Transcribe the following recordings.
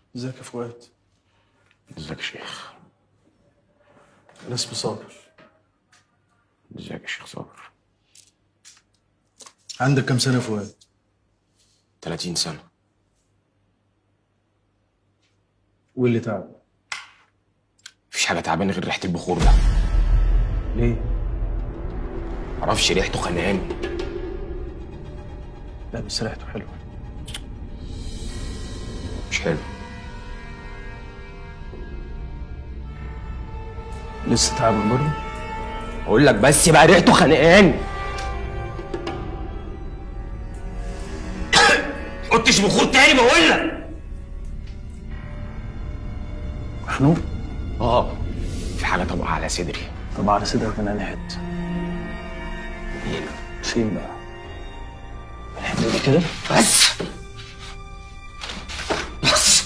ازيك يا فؤاد ازيك يا شيخ انا اسمي صابر ازيك يا شيخ صابر عندك كام سنه يا فؤاد 30 سنة واللي تعب مفيش حاجة تعبانة غير ريحة البخور ده ليه معرفش ريحته خانقاني لا بس ريحته حلوه مش حلو لسه تعبان برضه اقول لك بس بقى ريحته خانقاني قلتش بخور تاني بقول لك محنوق اه في حاجة طبقة على صدري طب على صدرك من انهي حته هنا فين بقى الحته دي كده بس بس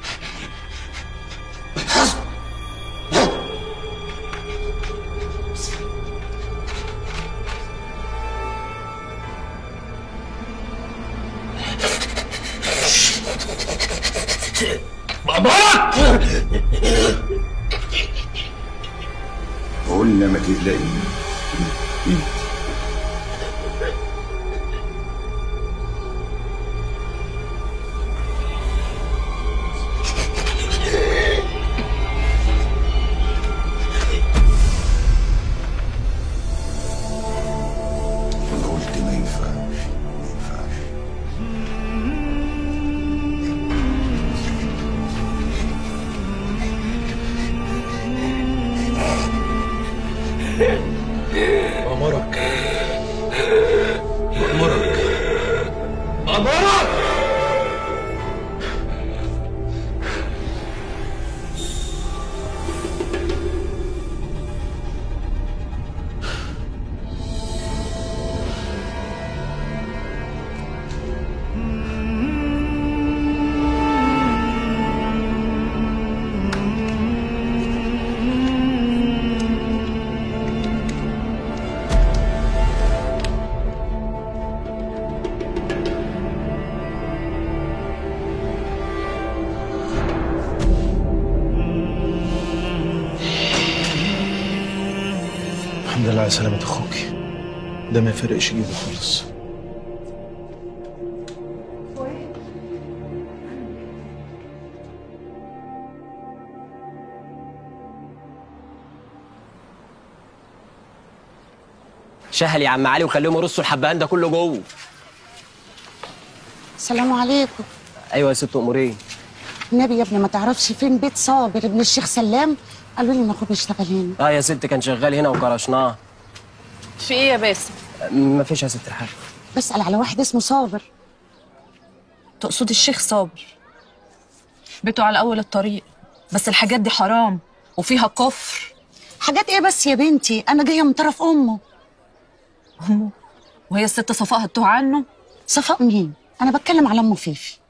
بس باباك قلنا ما تقلقي انا قلت ما ينفعش ما ينفعش بأمرك بأمرك باباك الحمد لله على سلامة اخوك ده ما يفرقش جيبه خالص شهل يا عم علي وخليهم يرصوا الحبهان ده كله جوه السلام عليكم ايوه يا ست اموريه النبي يا ابني ما تعرفش فين بيت صابر ابن الشيخ سلام قالوا لي ان اخوه بيشتغل هنا اه يا ست كان شغال هنا وكرشناه في ايه يا باسم ما فيش يا ست الحاج بسأل على واحد اسمه صابر تقصد الشيخ صابر بيته على اول الطريق بس الحاجات دي حرام وفيها كفر حاجات ايه بس يا بنتي انا جايه من طرف امه امه وهي الست صفاء هتوه عنه صفاء مين انا بتكلم على ام فيفي